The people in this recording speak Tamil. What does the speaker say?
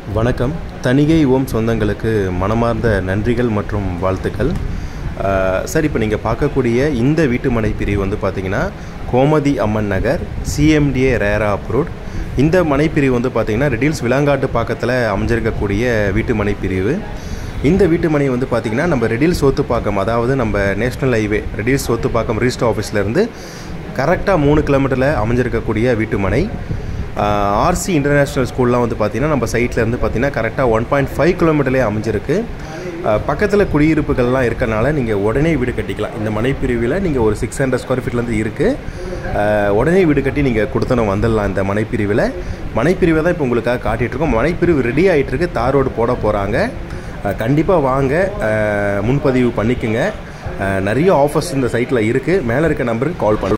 வணக்கம் தணிகை ஓம் சொந்தங்களுக்கு மனமார்ந்த நன்றிகள் மற்றும் வாழ்த்துக்கள் அஹ், சார் இப்போ நீங்கள் பார்க்கக்கூடிய இந்த வீட்டுமனை பிரிவு வந்து பார்த்தீங்கன்னா Gomathi Amman Nagar CMDA RERA approved இந்த மனைப்பிரிவு வந்து பார்த்தீங்கன்னா ரெடில்ஸ் விலாங்காட்டு பக்கத்தில் அமைஞ்சிருக்கக்கூடிய வீட்டுமனை பிரிவு இந்த வீட்டுமனை வந்து பார்த்திங்கன்னா நம்ம ரெடில் சோத்துப்பாக்கம் அதாவது நம்ம national highway Redhills Sothupakkam register ஆஃபீஸ்லேருந்து கரெக்டாக மூணு கிலோமீட்டரில் அமைஞ்சிருக்கக்கூடிய வீட்டுமனை ஆர்சி இன்டர்நேஷ்னல் ஸ்கூல்லாம் வந்து பார்த்திங்கன்னா நம்ம சைட்டில் இருந்து பார்த்திங்கன்னா கரெக்டாக ஒன் பாயிண்ட் ஃபைவ் கிலோமீட்டர்லேயே அமைஞ்சிருக்கு பக்கத்தில் குடியிருப்புகள்லாம் இருக்கனால நீங்கள் உடனே வீடு கட்டிக்கலாம் இந்த மனைப்பிரிவில் நீங்கள் ஒரு சிக்ஸ் ஹண்ட்ரட் ஸ்கொயர் ஃபீட்லேருந்து இருக்குது உடனே வீடு கட்டி நீங்கள் கொடுத்தனும் வந்துடலாம் இந்த மனைப்பிரிவில் மனைப்பிரிவை தான் இப்போ உங்களுக்காக காட்டிகிட்ருக்கோம் மனைப்பிரிவு ரெடி ஆகிட்டுருக்கு தார் ரோடு போட போகிறாங்க கண்டிப்பாக வாங்க அஹ், முன்பதிவு பண்ணிக்கோங்க அஹ், நிறைய ஆஃபர்ஸ் இந்த சைட்டில் இருக்குது மேலே இருக்க நம்பருக்கு கால் பண்ணு